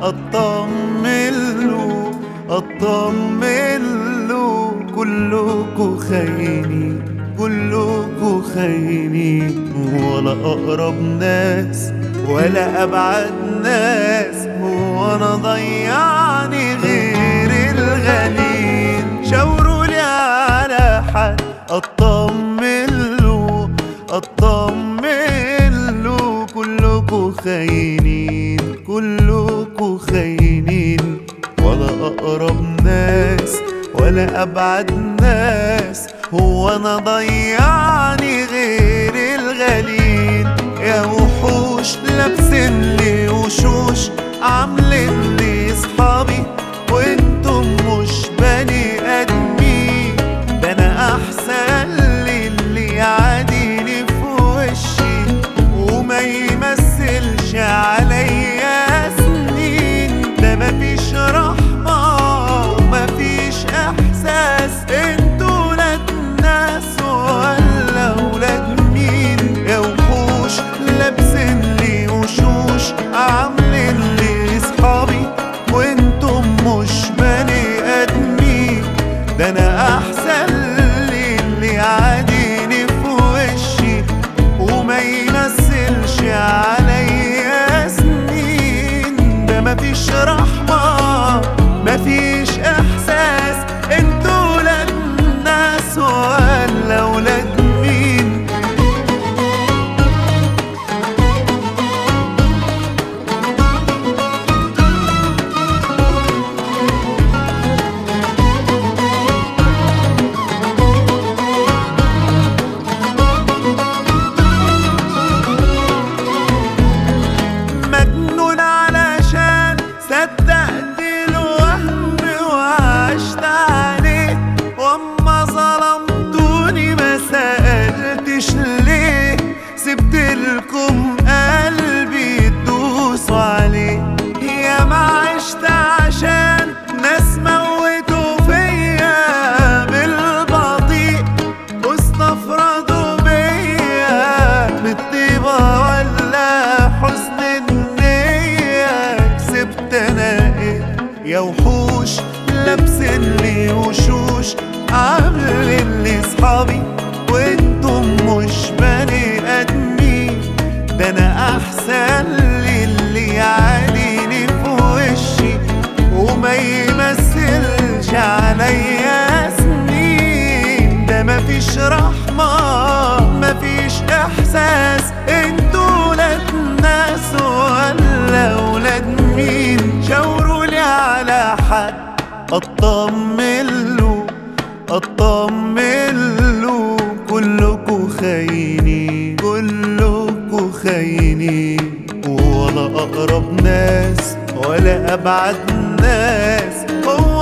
اطمن له اطمن له كلكوا خاينين كلكوا خاينين ولا اقرب ناس ولا ابعد ناس وانا ضيعني غير الغالين شاورولي على حد اطمن له اطمن له كلكوا خاينين كلكوا خاينين ولا اقرب ناس ولا ابعد ناس هو انا ضيعني غير الغالين يا وحوش لابسين لي وشوش عاملين لي صحابي وانتم مش بني ادمين ده انا احسن لي اللي يعاديني في وشي وما يمثلش عليا سنين ده مفيش رحمة ومفيش احساس انتوا ولاد ناس ولا ولاد مين يا وحوش لابسين لي وشوش عاملين لي صحابي وانتم مش بني ادمين ده انا احسن لي اللي يعاديني في وشي وما يمثلش عليا سنين ده مفيش رحمة مفيش احساس انتوا ولاد ناس ولا ولاد مين مجنون علشان صدقت الوهم وعشت عليه واما ظلمتوني ما سألتش ليه سبت لكم قلبي تدوسوا عليه يا ما عشت عشان ناس موتوا فيا بالبطيء واستفردوا بيا بالطيبة ولا حسن النية كسبت انا ايه يا وحوش لابسين لي وشوش عاملين لي صحابي وانتم مش بني ادمين ده انا احسن لي اللي يعاديني في وشي وما يمثلش عليا سنين ده مفيش رحمة مفيش احساس انتوا ولاد ناس ولا ولاد مين شاورولي على حد اطمن له اطمن له كلكوا خاينين كلكوا خاينين ولا اقرب ناس ولا ابعد ناس هو